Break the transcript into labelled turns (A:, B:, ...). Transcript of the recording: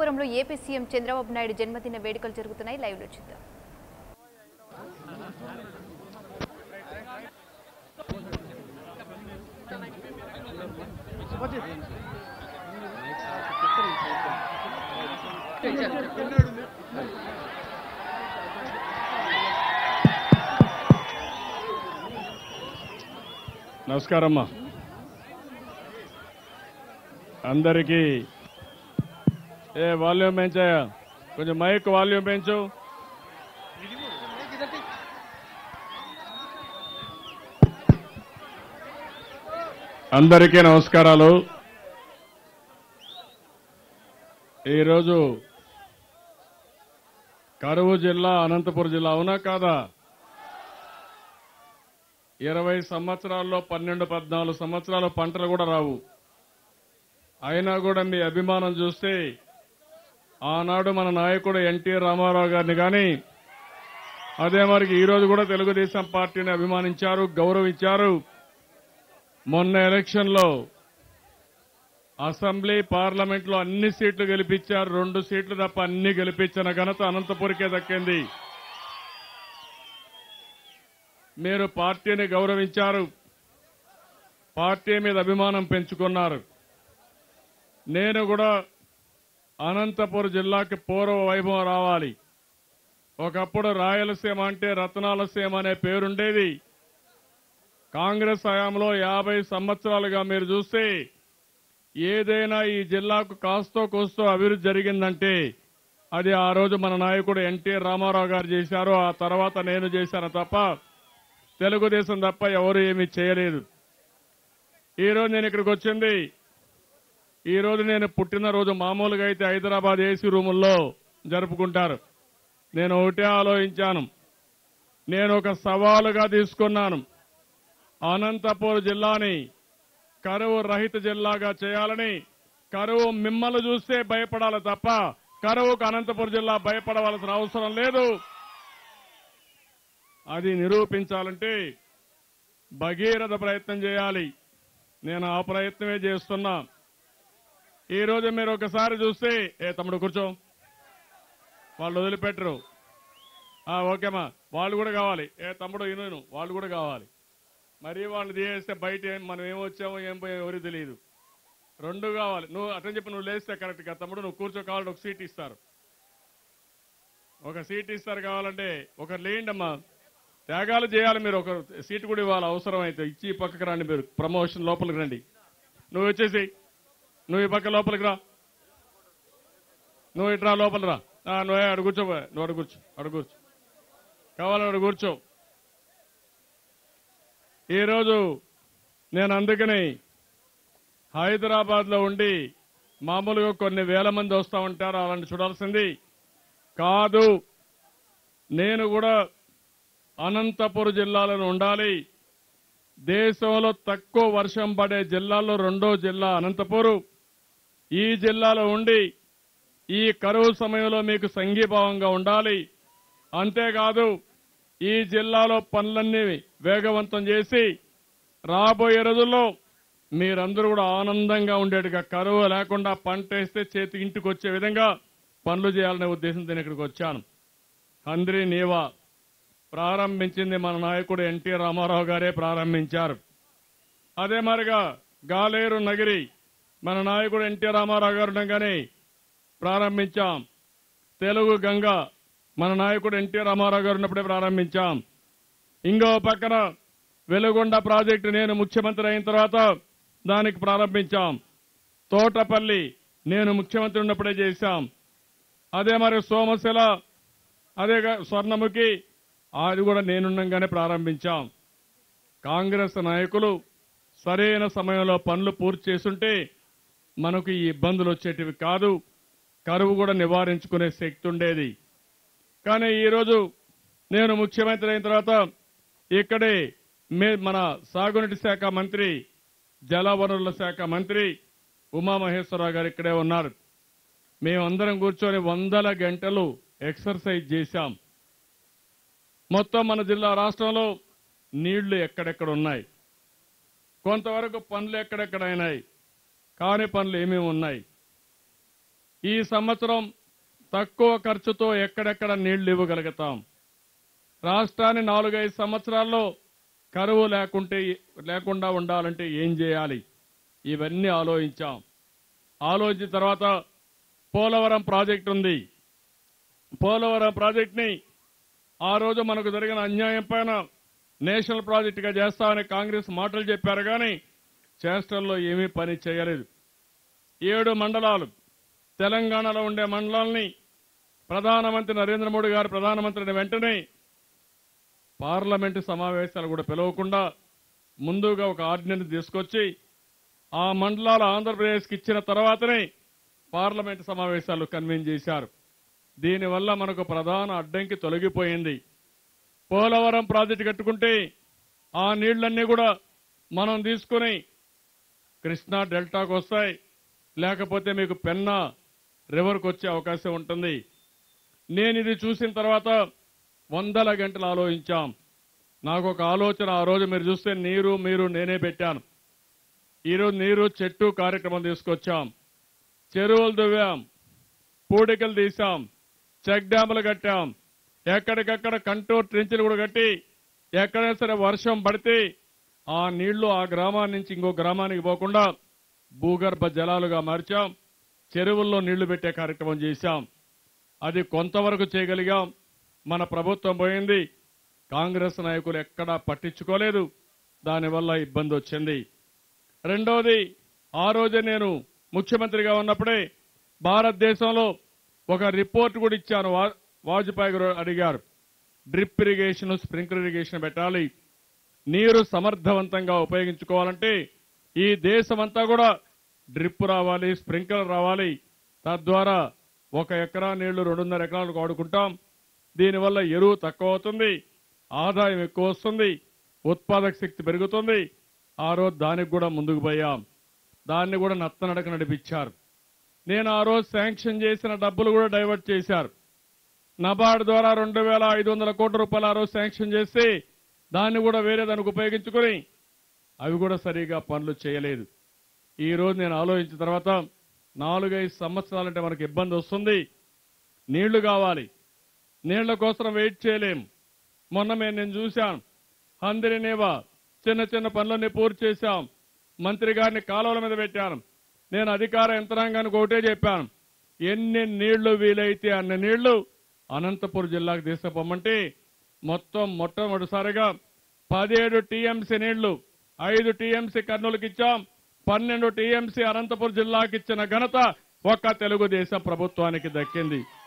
A: అమలాపురంలో AP CM Chandrababu Naidu జన్మదిన వేడుకలు జరుగుతున్నాయి లైవ్ లో చూద్దాం
B: నమస్కారమ్మా అందరికీ ఏ వాల్యూమ్ పెంచాయా కొంచెం మైక్ వాల్యూమ్ పెంచు అందరికీ నమస్కారాలు ఈరోజు కరువు జిల్లా అనంతపురం జిల్లా అవునా కాదా ఇరవై సంవత్సరాల్లో పన్నెండు పద్నాలుగు సంవత్సరాల పంటలు కూడా రావు అయినా కూడా మీ అభిమానం చూస్తే ఆనాడు మన నాయకుడు ఎన్టీ రామారావు గారిని కానీ అదే మరికి ఈరోజు కూడా తెలుగుదేశం పార్టీని అభిమానించారు గౌరవించారు మొన్న ఎలక్షన్లో అసెంబ్లీ పార్లమెంట్లో అన్ని సీట్లు గెలిపించారు రెండు సీట్లు తప్ప అన్ని గెలిపించిన ఘనత అనంతపురికే దక్కింది మీరు పార్టీని గౌరవించారు పార్టీ మీద అభిమానం పెంచుకున్నారు నేను కూడా అనంతపురం జిల్లాకి పూర్వ వైభవం రావాలి ఒకప్పుడు రాయలసీమ అంటే రత్నాల సీమ అనే పేరుండేది కాంగ్రెస్ హయాంలో యాభై సంవత్సరాలుగా మీరు చూస్తే ఏదైనా ఈ జిల్లాకు కాస్తో కోస్తో అభివృద్ధి జరిగిందంటే అది ఆ రోజు మన నాయకుడు ఎన్టీ రామారావు గారు చేశారు ఆ తర్వాత నేను చేశాను తప్ప తెలుగుదేశం తప్ప ఎవరు ఏమీ చేయలేదు ఈరోజు నేను ఇక్కడికి వచ్చింది ఈరోజు నేను పుట్టినరోజు మామూలుగా అయితే హైదరాబాద్ ఏసీ రూముల్లో జరుపుకుంటారు నేను ఒకటే ఆలోచించాను నేను ఒక సవాలుగా తీసుకున్నాను అనంతపూర్ జిల్లాని కరువు రహిత జిల్లాగా చేయాలని కరువు మిమ్మల్ని చూస్తే భయపడాలి తప్ప కరువుకు అనంతపురం జిల్లా భయపడవలసిన అవసరం లేదు అది నిరూపించాలంటే భగీరథ ప్రయత్నం చేయాలి నేను ఆ ప్రయత్నమే చేస్తున్నా ఈ రోజు మీరు ఒకసారి చూస్తే ఏ తమ్ముడు కూర్చో వాళ్ళు వదిలిపెట్టరు ఆ, ఓకేమా వాళ్ళు కూడా కావాలి ఏ తమ్ముడు ఇను వాళ్ళు కూడా కావాలి మరీ వాళ్ళు తీసేస్తే బయట ఏం- మనం ఏం వచ్చామో ఏం పోయామో ఎవరికి తెలియదు రెండు కావాలి నువ్వు అటని చెప్పి నువ్వు లేస్తే కరెక్ట్గా తమ్ముడు నువ్వు కూర్చో కావాలంటే ఒక సీట్ ఇస్తారు ఒక సీట్ ఇస్తారు కావాలంటే ఒక లేండి అమ్మా త్యాగాలు చేయాలి మీరు ఒక సీట్ కూడా ఇవ్వాలి అవసరం అయితే ఇచ్చి ఈ పక్కకు రండి మీరు ప్రమోషన్ లోపలికి రండి నువ్వు వచ్చేసి నువ్వు ఈ పక్క లోపలికి రా నువ్వు ఇట్రా లోపల రా ఆ, నువ్వే అడు కూర్చో బా. నువ్వు అడు కూర్చో అడు కూర్చో కావాలని అడు కూర్చో ఈరోజు నేను అందుకని హైదరాబాద్లో ఉండి మామూలుగా కొన్ని వేల మంది వస్తూ ఉంటారు అలాంటి చూడాల్సింది కాదు నేను కూడా అనంతపురం జిల్లాలో ఉండాలి దేశంలో తక్కువ వర్షం పడే జిల్లాల్లో రెండో జిల్లా అనంతపురం ఈ జిల్లాలో ఉండి ఈ కరువు సమయంలో మీకు సంఘీభావంగా ఉండాలి అంతేకాదు ఈ జిల్లాలో పనులన్నీ వేగవంతం చేసి రాబోయే రోజుల్లో మీరందరూ కూడా ఆనందంగా ఉండేట్టుగా కరువు లేకుండా పంట వేస్తే చేతి ఇంటికి వచ్చే విధంగా పనులు చేయాలనే ఉద్దేశంతో నేను ఇక్కడికి వచ్చాను హంద్రి నీవా ప్రారంభించింది మన నాయకుడు ఎన్టీ రామారావు గారే ప్రారంభించారు అదే మరిగా గాలేరు నగిరి మన నాయకుడు ఎన్టీ రామారావు గారు ఉండగానే ప్రారంభించాం తెలుగు గంగ మన నాయకుడు ఎన్టీ రామారావు గారు ఉన్నప్పుడే ప్రారంభించాం ఇంకో పక్కన వెలుగొండ ప్రాజెక్టు నేను ముఖ్యమంత్రి అయిన తర్వాత దానికి ప్రారంభించాం తోటపల్లి నేను ముఖ్యమంత్రి ఉన్నప్పుడే చేశాం అదే మరి సోమశిల అదే గా- స్వర్ణముఖి అది కూడా నేనుండగానే ప్రారంభించాం కాంగ్రెస్ నాయకులు సరైన సమయంలో పనులు పూర్తి చేసుంటే మనకు ఈ ఇబ్బందులు వచ్చేటివి కాదు కరువు కూడా నివారించుకునే శక్తి ఉండేది కానీ ఈరోజు నేను ముఖ్యమంత్రి అయిన తర్వాత ఇక్కడే మే- మన సాగునీటి శాఖ మంత్రి జలవనరుల శాఖ మంత్రి ఉమామహేశ్వరరావు గారు ఇక్కడే ఉన్నారు మేమందరం కూర్చొని వందల గంటలు ఎక్సర్సైజ్ చేశాం మొత్తం మన జిల్లా రాష్ట్రంలో నీళ్లు ఎక్కడెక్కడ ఉన్నాయి కొంతవరకు పనులు ఎక్కడెక్కడ అయినాయి కాని పనులు ఏమేమి ఉన్నాయి ఈ సంవత్సరం తక్కువ ఖర్చుతో ఎక్కడెక్కడ నీళ్లు ఇవ్వగలుగుతాం రాష్ట్రాన్ని నాలుగైదు సంవత్సరాల్లో కరువు లేకుంటే లేకుండా ఉండాలంటే ఏం చేయాలి ఇవన్నీ ఆలోచించాం ఆలోచించిన తర్వాత పోలవరం ప్రాజెక్టు ఉంది పోలవరం ప్రాజెక్ట్ని ఆ రోజు మనకు జరిగిన అన్యాయం పైన నేషనల్ ప్రాజెక్టుగా చేస్తామని కాంగ్రెస్ మాటలు చెప్పారు కానీ చేష్టల్లో ఏమీ పని చేయలేదు ఏడు మండలాలు తెలంగాణలో ఉండే మండలాల్ని ప్రధానమంత్రి నరేంద్ర మోడీ గారు ప్రధానమంత్రిని వెంటనే పార్లమెంటు సమావేశాలు కూడా పిలవకుండా ముందుగా ఒక ఆర్డినెన్స్ తీసుకొచ్చి ఆ మండలాలు ఆంధ్రప్రదేశ్కి ఇచ్చిన తర్వాతనే పార్లమెంటు సమావేశాలు కన్వీన్ చేశారు దీనివల్ల మనకు ప్రధాన అడ్డంకి తొలగిపోయింది పోలవరం ప్రాజెక్టు కట్టుకుంటే ఆ నీళ్లన్నీ కూడా మనం తీసుకుని కృష్ణా డెల్టాకు వస్తాయి లేకపోతే మీకు పెన్నా రివర్కి వచ్చే అవకాశం ఉంటుంది నేను ఇది చూసిన తర్వాత వందల గంటలు ఆలోచించాం నాకు ఒక ఆలోచన ఆ రోజు మీరు చూస్తే నీరు మీరు నేనే పెట్టాను ఈరోజు నీరు చెట్టు కార్యక్రమం తీసుకొచ్చాం చెరువులు దువ్వాం పూడికలు తీసాం చెక్ డ్యాములు కట్టాం ఎక్కడికక్కడ కంట్రోల్ ట్రెంచులు కూడా కట్టి ఎక్కడైనా సరే వర్షం పడితే ఆ నీళ్లు ఆ గ్రామాన్ని నుంచి ఇంకో గ్రామానికి పోకుండా భూగర్భ జలాలుగా మార్చాం చెరువుల్లో నీళ్లు పెట్టే కార్యక్రమం చేశాం అది కొంతవరకు చేయగలిగాం మన ప్రభుత్వం పోయింది కాంగ్రెస్ నాయకులు ఎక్కడా పట్టించుకోలేదు దానివల్ల ఇబ్బంది వచ్చింది రెండవది ఆ రోజే నేను ముఖ్యమంత్రిగా ఉన్నప్పుడే భారతదేశంలో ఒక రిపోర్ట్ కూడా ఇచ్చాను వా- వాజ్పేయి గారు అడిగారు డ్రిప్ ఇరిగేషన్ స్ప్రింక్లర్ ఇరిగేషన్ పెట్టాలి నీరు సమర్థవంతంగా ఉపయోగించుకోవాలంటే ఈ దేశమంతా కూడా డ్రిప్ రావాలి స్ప్రింక్లర్ రావాలి తద్వారా ఒక ఎకరా నీళ్లు రెండున్నర ఎకరాలకు వాడుకుంటాం దీనివల్ల ఎరువు తక్కువ అవుతుంది ఆదాయం ఎక్కువ వస్తుంది ఉత్పాదక శక్తి పెరుగుతుంది ఆ రోజు దానికి కూడా ముందుకు పోయాం దాన్ని కూడా నత్తనడక నడిపించారు నేను ఆ రోజు శాంక్షన్ చేసిన డబ్బులు కూడా డైవర్ట్ చేశారు నబార్డ్ ద్వారా రెండు వేల ఐదు వందల కోట్ల రూపాయలు ఆ రోజు శాంక్షన్ చేసి దాన్ని కూడా వేరే దానికి ఉపయోగించుకుని అవి కూడా సరిగా పనులు చేయలేదు ఈ రోజు నేను ఆలోచించిన తర్వాత నాలుగైదు సంవత్సరాలంటే మనకు ఇబ్బంది వస్తుంది నీళ్లు కావాలి నీళ్ల కోసం వెయిట్ చేయలేం మొన్న మేము నేను చూశాను అందరినేవా చిన్న చిన్న పనులన్నీ పూర్తి చేశాం మంత్రి గారిని కాలువల మీద పెట్టాను నేను అధికార యంత్రాంగానికి ఒకటే చెప్పాను ఎన్ని నీళ్లు వీలైతే అన్ని నీళ్లు అనంతపురం జిల్లాకు తీసుకుపోమంటే మొత్తం మొట్టమొదటిసారిగా పదిహేడు టీఎంసీ నీళ్లు ఐదు టీఎంసీ కర్నూలుకి ఇచ్చాం పన్నెండు టీఎంసీ అనంతపురం జిల్లాకి ఇచ్చిన ఘనత ఒక్క తెలుగుదేశం ప్రభుత్వానికి దక్కింది